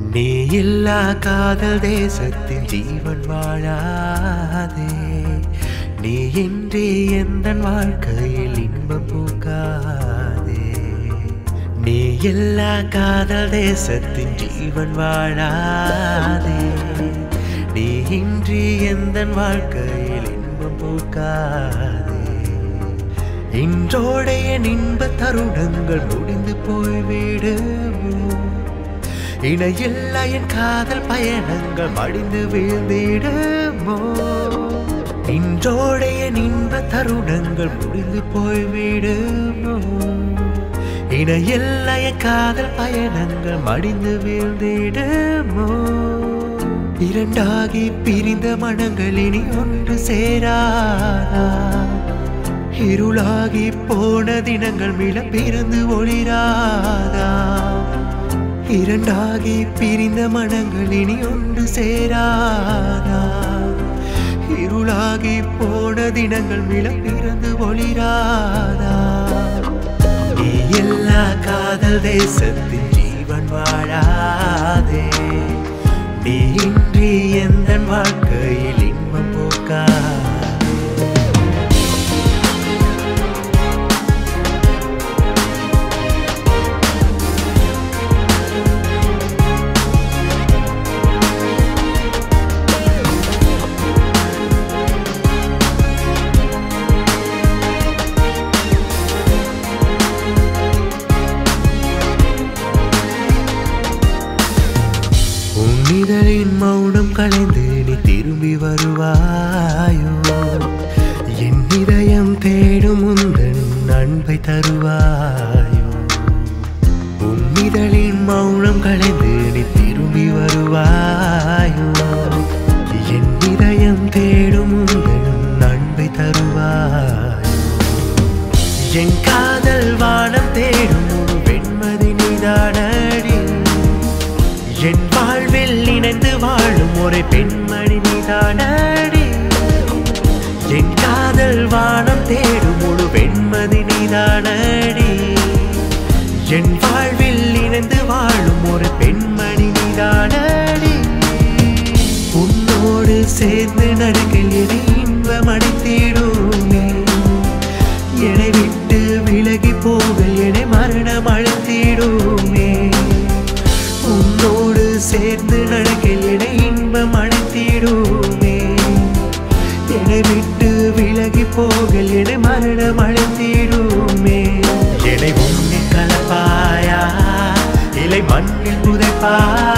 நீ இல்லா காதல் தேசத்தின் ஜீவன் வாழாதே நீ இன்றி எந்த வாழ்க்கையில் இன்பம் பூக்காதே நீ இல்லா காதல் தேசத்தின் ஜீவன் வாழாதே நீ இன்றி எந்த வாழ்க்கையில் இன்பம் பூக்காதே இன்றோடைய இன்ப தருணங்கள் முடிந்து போய்விடுமோ இணையில்லா என் காதல் பயணங்கள் மடிந்து வீழ்ந்திடுமோ இன்றோடைய இன்ப தருணங்கள் முடிந்து போய்விடுமோ இணையில்லா என் காதல் பயணங்கள் மடிந்து வீழ்ந்திடுமோ இரண்டாகி பிரிந்த மனங்கள் இனி ஒன்று சேராதா இருளாகி போன தினங்கள் மிள பிறந்து ஒளிராதா இரண்டாகி பிரிந்த மனங்கள் இனி ஒன்று சேராதா இருளாகி போன தினங்கள் மிள பிறந்து ஒளிராதா நீ எல்லா காதல் தேசத்தின் ஜீவன் வாழாதே நீ இன்றி எந்த வாழ்க்கையில் இன்பம் போக்கா உன்னிதழின் மௌனம் கலைந்து நீ திரும்பி வருவாயோ என் இதயம் தேடும் உந்தன் அன்பை தருவாயோ உன்னிதழின் மௌனம் கலைந்து நீ திரும்பி வருவாயோ என் இதயம் தேடும் உந்தன் அன்பை தருவாயோ என் காதல் வானம் தேடும் ஒரு வெண்மதி நீதானடி என் வாழ்வில் இணைந்து வாழும் ஒரு பெண்மணி நீதானடி என் காதல் வானம் தேடும் ஒரு பெண்மதி நீதானடி என் வாழ்வில் இணைந்து வாழும் ஒரு பெண்மணி நீதானடி உன்னோடு சேர்ந்து நடக்கையில் என இன்பம் அடைத்திடுமே என்னை விட்டு விலகி போகல் என்னை மரணம் அழுத்திடுமே உன்னோடு சேர்ந்து நடக்கையில் என்னை இன்பம் அழைத்திடுமே என்னை விட்டு விலகி போகல் என்னை மரணம் அழைத்திடுமே என்னை உன்னில் கலப்பாயா இலை மண்ணில் புதைப்பாயா